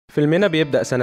فيلمنا بيبدأ سنة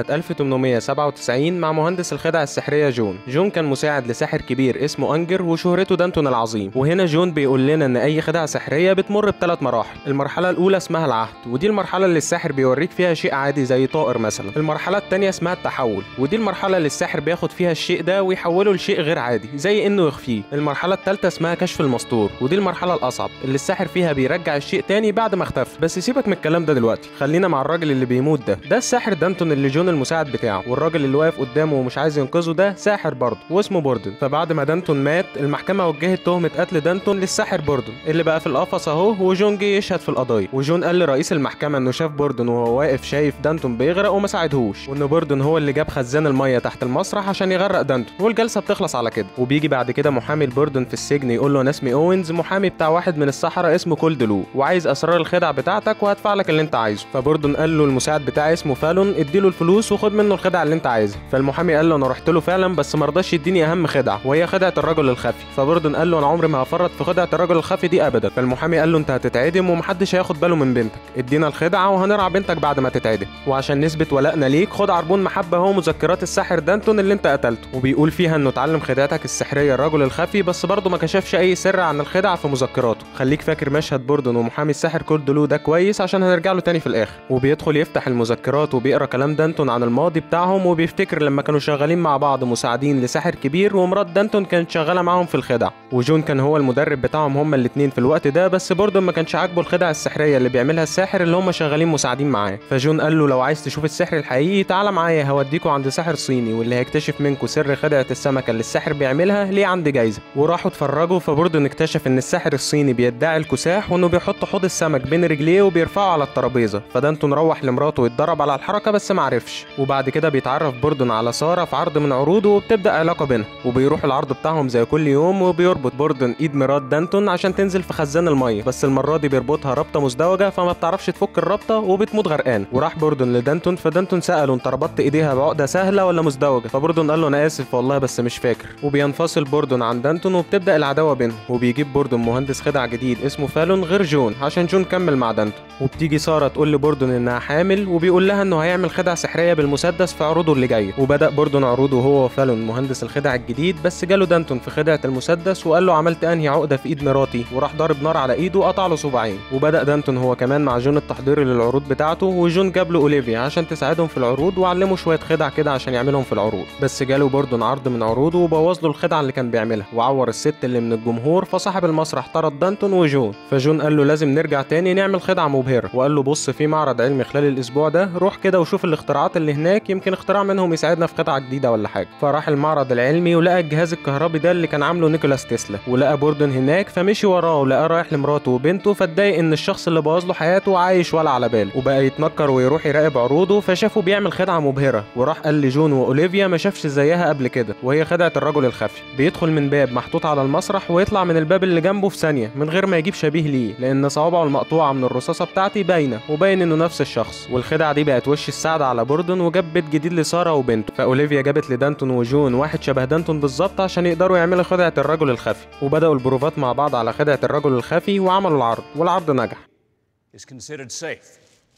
1897 مع مهندس الخدع السحرية جون جون كان مساعد لساحر كبير اسمه أنجر وشهرته دانتون العظيم وهنا جون بيقول لنا إن أي خدعة سحرية بتمر بثلاث مراحل المرحلة الأولى اسمها العهد ودي المرحلة اللي الساحر بيوريك فيها شيء عادي زي طائر مثلا المرحلة التانية اسمها التحول ودي المرحلة اللي الساحر بياخد فيها الشيء ده ويحوله لشيء غير عادي زي إنه يخفيه المرحلة التالتة اسمها كشف المستور ودي المرحلة الأصعب اللي الساحر فيها بيرجع الشيء تاني بعد ما اختفى بس سيبك من الكلام ده دلوقتي خلينا مع الراجل اللي بيموت ده ده الساحر دانتون اللي جون المساعد بتاعه والراجل اللي واقف قدامه ومش عايز ينقذه ده ساحر برضه واسمه بوردن فبعد ما دانتون مات المحكمه وجهت تهمه قتل دانتون للساحر بوردن اللي بقى في القفص اهو وجون جه يشهد في القضيه وجون قال لرئيس المحكمه انه شاف بوردن وهو واقف شايف دانتون بيغرق وما ساعدهوش وان بوردن هو اللي جاب خزان الميه تحت المسرح عشان يغرق دانتون والجلسه بتخلص على كده وبيجي بعد كده محامي بوردن في السجن يقول له انا اسمي اوينز محامي بتاع واحد من السحرة اسمه كولد لو وعايز اسرار الخدع بتاعتك وهدفع لك اللي انت عايزه فبوردن قال له المساعد بتاعي اسمه فالون اديله الفلوس وخد منه الخدعه اللي انت عايزها فالمحامي قال له انا رحت له فعلا بس ما رضاش يديني اهم خدعه وهي خدعه الرجل الخفي فبوردن قال له انا عمري ما هفرط في خدعه الرجل الخفي دي ابدا فالمحامي قال له انت هتتعدم ومحدش هياخد باله من بنتك ادينا الخدعه وهنرعى بنتك بعد ما تتعدم وعشان نثبت ولائنا ليك خد عربون محبه هو مذكرات الساحر دانتون اللي انت قتلته وبيقول فيها انه اتعلم خدعتك السحريه الرجل الخفي بس برضه ما كشفش اي سر عن الخدعه في مذكراته خليك فاكر مشهد بوردن ومحامي الساحر كولد لو ده كويس عشان هنرجع له تاني في الاخر وبيدخل يفتح المذكرات وبيقرا كلام دانتون عن الماضي بتاعهم وبيفتكر لما كانوا شغالين مع بعض مساعدين لساحر كبير ومرات دانتون كانت شغاله معاهم في الخدع وجون كان هو المدرب بتاعهم هما الاتنين في الوقت ده بس بوردن ما كانش عاجبه الخدع السحريه اللي بيعملها الساحر اللي هما شغالين مساعدين معاه فجون قال له لو عايز تشوف السحر الحقيقي تعالى معايا هوديكوا عند ساحر صيني واللي هيكتشف منكم سر خدعه السمكه اللي الساحر بيعملها ليه عندي جايزه وراحوا اتفرجوا فبوردن اكتشف ان الساحر الصيني بيدعي الكساح وانه بيحط حوض السمك بين رجليه وبيرفعه على الترابيزه فدانتون روح لمراته يتدرب على الحركه بس معرفش وبعد كده بيتعرف بوردن على ساره في عرض من عروضه وبتبدا علاقه بينهم وبيروح العرض بتاعهم زي كل يوم وبيربط بوردن ايد مرات دانتون عشان تنزل في خزان الميه بس المره دي بيربطها رابطه مزدوجه فما بتعرفش تفك الرابطه وبتموت غرقان وراح بوردن لدانتون فدانتون ساله انت ربطت ايديها بعقده سهله ولا مزدوجه فبوردن قال له انا اسف والله بس مش فاكر وبينفصل بوردن عن دانتون وبتبدا العداوه بينهم وبيجيب بوردن مهندس خدع جديد اسمه فالون غير جون عشان جون كمل مع دانتون وبتيجي ساره تقول لبوردن انها حامل وبيقول لها انه هيعمل خدعه سحريه بالمسدس في عروضه اللي جايه وبدا بوردن عروضه هو وفالون مهندس الخدع الجديد بس جاله دانتون في خدعه المسدس وقال له عملت انهي عقده في ايد مراتي وراح ضارب نار على ايده وقطع له صباعين وبدا دانتون هو كمان مع جون التحضيري للعروض بتاعته وجون جاب له اوليفيا عشان تساعدهم في العروض وعلمه شويه خدع كده عشان يعملهم في العروض بس جاله بوردن عرض من عروضه وبوظ له الخدعه اللي كان بيعملها وعور الست اللي من الجمهور فصاحب المسرح طرد دانتون وجون فجون قال له لازم نرجع تاني نعمل خدعه مبهره وقال له بص في معرض علمي خلال الاسبوع ده روح كده وشوف الاختراعات اللي هناك يمكن اختراع منهم يساعدنا في خدعه جديده ولا حاجه فراح المعرض العلمي ولقى الجهاز الكهربي ده اللي كان عامله نيكولاس تسلا ولقى بوردن هناك فمشي وراه ولقى رايح لمراته وبنته فاتضايق ان الشخص اللي بوظ له حياته عايش ولا على باله وبقى يتنكر ويروح يراقب عروضه فشافه بيعمل خدعه مبهره وراح قال لجون واوليفيا ما شافش زيها قبل كده وهي خدعه الرجل الخفي بيدخل من باب محطوط على المسرح ويطلع من الباب اللي جنبه في ثانيه من غير ما يجيب شبيه ليه لان صوابعه المقطوعه من الرصاصه بتاعتي باينه وباين انه نفس الشخص والخدعه دي بقت وش السعاده على بوردن وجاب بيت جديد لساره وبنته فاوليفيا جابت لدانتون وجون واحد شبه دانتون بالظبط عشان يقدروا يعملوا خدعه الرجل الخفي وبداوا البروفات مع بعض على خدعه الرجل الخفي وعملوا العرض والعرض نجح is considered safe.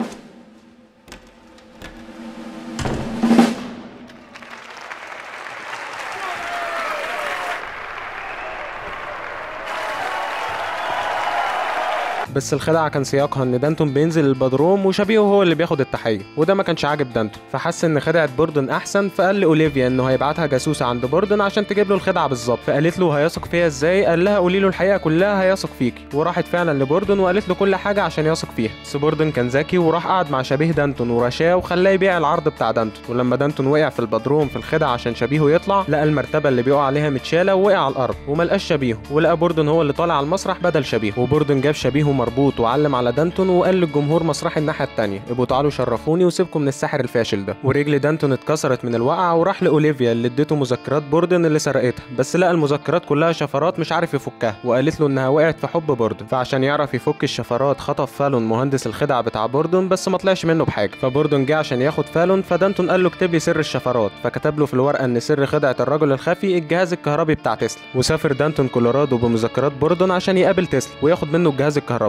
بس الخدعه كان سياقها ان دانتون بينزل البدروم وشبيهه هو اللي بياخد التحيه وده ما كانش عاجب دانتون فحس ان خدعه بوردن احسن فقال لاوليفيا انه هيبعتها جاسوسه عند بوردن عشان تجيب له الخدعه بالظبط فقالت له هيثق فيها ازاي قال لها قولي له الحقيقه كلها هيثق فيكي وراحت فعلا لبوردن وقالت له كل حاجه عشان يثق فيها بس بوردن كان ذكي وراح قعد مع شبيه دانتون ورشاه وخلاه يبيع العرض بتاع دانتون ولما دانتون وقع في البدروم في الخدعه عشان شبيهه يطلع لقى المرتبه اللي بيقع عليها متشاله ووقع على الارض وما لقاش شبيهه ولقى بوردن هو اللي طالع على المسرح بدل شبيهه وبوردن جاب شبيهه مربوط وعلم على دانتون وقال للجمهور مسرح الناحيه التانية ابقوا تعالوا شرفوني وسيبكم من الساحر الفاشل ده ورجل دانتون اتكسرت من الوقعه وراح لاوليفيا اللي اديته مذكرات بوردن اللي سرقتها بس لقى المذكرات كلها شفرات مش عارف يفكها وقالت له انها وقعت في حب بوردن فعشان يعرف يفك الشفرات خطف فالون مهندس الخدع بتاع بوردن بس ما طلعش منه بحاجه فبوردن جه عشان ياخد فالون فدانتون قال له اكتب لي سر الشفرات فكتب له في الورقه ان سر خدعه الرجل الخفي الجهاز الكهربي بتاع تسلا وسافر دانتون كولورادو بمذكرات بوردن عشان يقابل تسلا وياخد منه الجهاز الكهربي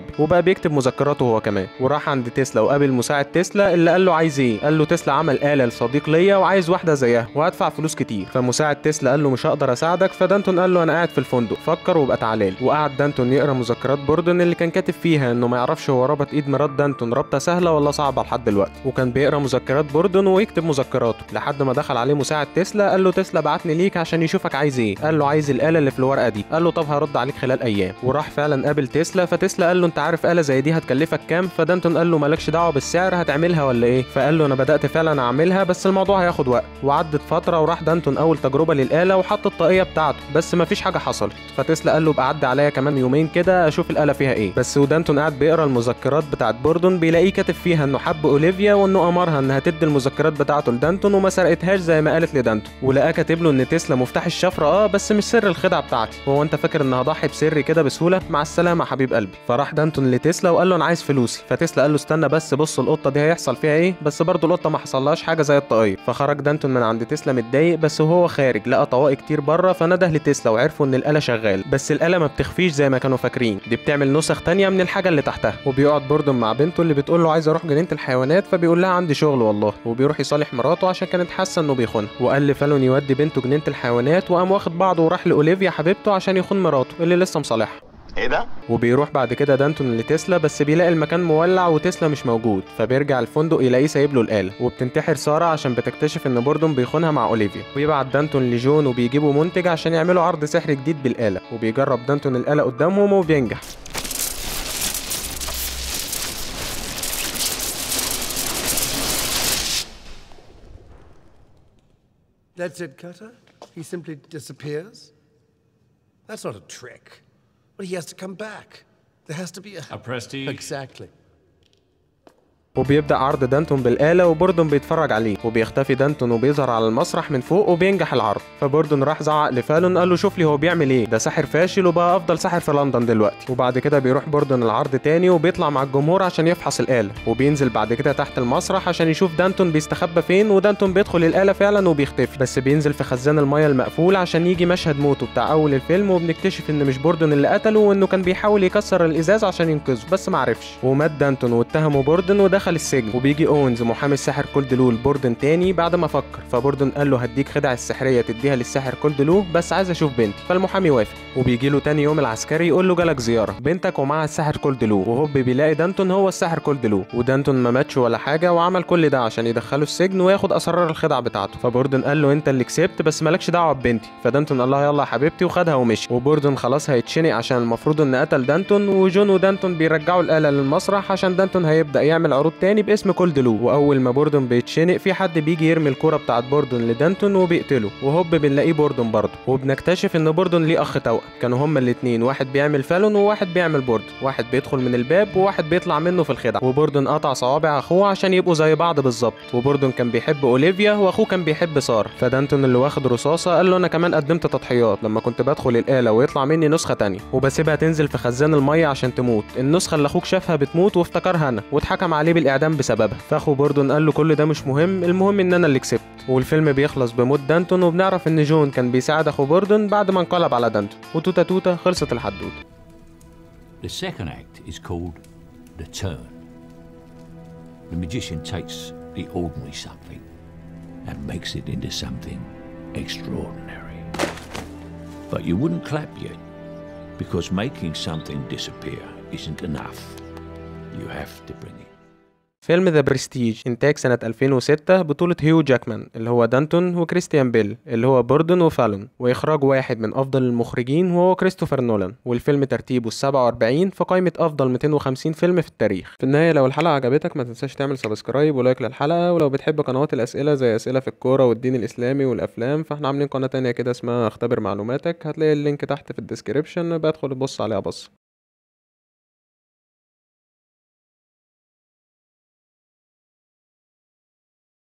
وبقى بيكتب مذكراته هو كمان وراح عند تسلا وقابل مساعد تسلا اللي قال له عايز ايه قال له تسلا عمل آلة لصديق ليا وعايز واحدة زيها وهدفع فلوس كتير فمساعد تسلا قال له مش هقدر اساعدك فدانتون قال له انا قاعد في الفندق فكر وابقى تعالى لي وقعد دانتون يقرا مذكرات بوردن اللي كان كاتب فيها انه ما يعرفش هو ربط ايد مرات دانتون ربطه سهله ولا صعبه لحد دلوقتي وكان بيقرا مذكرات بوردن ويكتب مذكراته لحد ما دخل عليه مساعد تسلا قال له تسلا بعتني ليك عشان يشوفك عايز ايه قال له عايز الاله اللي في الورقه دي قال له طب هرد عليك خلال ايام وراح فعلا قابل تسلا فتسلا قال له انت عارف اله زي دي هتكلفك كام فدانتون قال له مالكش دعوه بالسعر هتعملها ولا ايه فقال له انا بدات فعلا اعملها بس الموضوع هياخد وقت وعدت فتره وراح دانتون اول تجربه للاله وحط الطاقيه بتاعته بس مفيش حاجه حصلت فتسلا قال له ابقى عدي عليا كمان يومين كده اشوف الاله فيها ايه بس ودانتون قاعد بيقرا المذكرات بتاعت بوردون بيلاقيه كاتب فيها انه حب اوليفيا وانه امرها انها تدي المذكرات بتاعته لدانتون وما سرقتهاش زي ما قالت لدانتون ولقاه كاتب له ان تسلا مفتاح الشفره اه بس مش سر الخدعه بتاعتي هو انت فاكر ان هضحي بسري كده بسهوله مع السلامه يا حبيب قلبي فراح دانتون لتسلا وقال له انا عايز فلوسي فتسلا قال له استنى بس بص القطه دي هيحصل فيها ايه بس برضه القطه ما حصلهاش حاجه زي الطاقيه فخرج دانتون من عند تسلا متضايق بس وهو خارج لقى طواقي كتير بره فنده لتسلا وعرفوا ان الاله شغال بس الاله ما بتخفيش زي ما كانوا فاكرين دي بتعمل نسخ تانية من الحاجه اللي تحتها وبيقعد بوردون مع بنته اللي بتقول له عايز اروح جنينه الحيوانات فبيقول لها عندي شغل والله وبيروح يصالح مراته عشان كانت حاسه انه بيخونها وقال لفالون يودي بنته جنينه الحيوانات وقام واخد بعضه وراح لاوليفيا حبيبته عشان يخون مراته اللي لسه مصالحها ايه ده؟ وبيروح بعد كده دانتون لتسلا بس بيلاقي المكان مولع وتسلا مش موجود فبيرجع الفندق يلاقيه سايب له الآلة وبتنتحر سارة عشان بتكتشف ان بوردون بيخونها مع اوليفيا ويبعت دانتون لجون وبيجيبوا منتج عشان يعملوا عرض سحر جديد بالآلة وبيجرب دانتون الآلة قدامهم وبينجح That's it, Cutter? He simply disappears? That's not a trick. But he has to come back. There has to be a. A prestige. Exactly. وبيبدأ عرض دانتون بالآلة وبوردون بيتفرج عليه وبيختفي دانتون وبيظهر على المسرح من فوق وبينجح العرض فبوردون راح زعق لفالون قال له شوف لي هو بيعمل ايه ده ساحر فاشل وبقى افضل ساحر في لندن دلوقتي وبعد كده بيروح بوردون العرض تاني وبيطلع مع الجمهور عشان يفحص الآلة وبينزل بعد كده تحت المسرح عشان يشوف دانتون بيستخبى فين ودانتون بيدخل الآلة فعلا وبيختفي بس بينزل في خزان المية المقفول عشان يجي مشهد موته بتاع اول الفيلم وبنكتشف ان مش بوردون اللي قتله وانه كان بيحاول يكسر الازاز عشان ينقذه بس معرفش ومات دانتون واتهموا بوردون ودخل السجن وبيجي اونز محامي الساحر كولدلو لبوردن تاني بعد ما فكر فبوردن قال له هديك خدع السحريه تديها للساحر كولدلو بس عايز اشوف بنتي فالمحامي وافق وبيجي له تاني يوم العسكري يقول له جالك زياره بنتك ومعها الساحر كولدلو وهوب بيلاقي دانتون هو الساحر كولدلو ودانتون ما ماتش ولا حاجه وعمل كل ده عشان يدخله السجن وياخد اسرار الخدع بتاعته فبوردن قال له انت اللي كسبت بس مالكش دعوه ببنتي فدانتون قال لها يلا يا حبيبتي وخدها ومشي وبوردن خلاص هيتشنق عشان المفروض ان قتل دانتون وجون ودانتون بيرجعوا الاله للمسرح عشان دانتون هيبدا يعمل عروض تاني باسم كولدلو واول ما بوردون بيتشنق في حد بيجي يرمي الكرة بتاعت بوردون لدانتون وبيقتله وهوب بنلاقيه بوردون برضه وبنكتشف ان بوردون ليه اخ توأم كانوا هما الاتنين واحد بيعمل فالون وواحد بيعمل بوردون واحد بيدخل من الباب وواحد بيطلع منه في الخدعة وبوردون قطع صوابع اخوه عشان يبقوا زي بعض بالظبط وبوردون كان بيحب اوليفيا واخوه كان بيحب سارة فدانتون اللي واخد رصاصة قال له انا كمان قدمت تضحيات لما كنت بدخل الآلة ويطلع مني نسخة تانية وبسيبها تنزل في خزان المية عشان تموت النسخة اللي اخوك شافها بتموت وافتكرها انا واتحكم عليه بالاعدام بسببها فاخو بوردون قال له كل ده مش مهم المهم ان انا اللي كسبت والفيلم بيخلص بموت دانتون وبنعرف ان جون كان بيساعد اخو بوردون بعد ما انقلب على دانتون وتوتا توتا خلصت الحدوته The second act is called The Turn. The magician takes the ordinary something and makes it into something extraordinary. But you wouldn't clap yet, because making something disappear isn't enough. You have to bring it فيلم ذا برستيج انتاج سنة 2006 بطولة هيو جاكمان اللي هو دانتون وكريستيان بيل اللي هو بوردون وفالون واخراج واحد من افضل المخرجين وهو كريستوفر نولان والفيلم ترتيبه ال 47 في قائمة افضل 250 فيلم في التاريخ في النهاية لو الحلقة عجبتك ما تنساش تعمل سبسكرايب ولايك للحلقة ولو بتحب قنوات الاسئلة زي اسئلة في الكورة والدين الاسلامي والافلام فاحنا عاملين قناة تانية كده اسمها اختبر معلوماتك هتلاقي اللينك تحت في الديسكريبشن بدخل بص عليها بص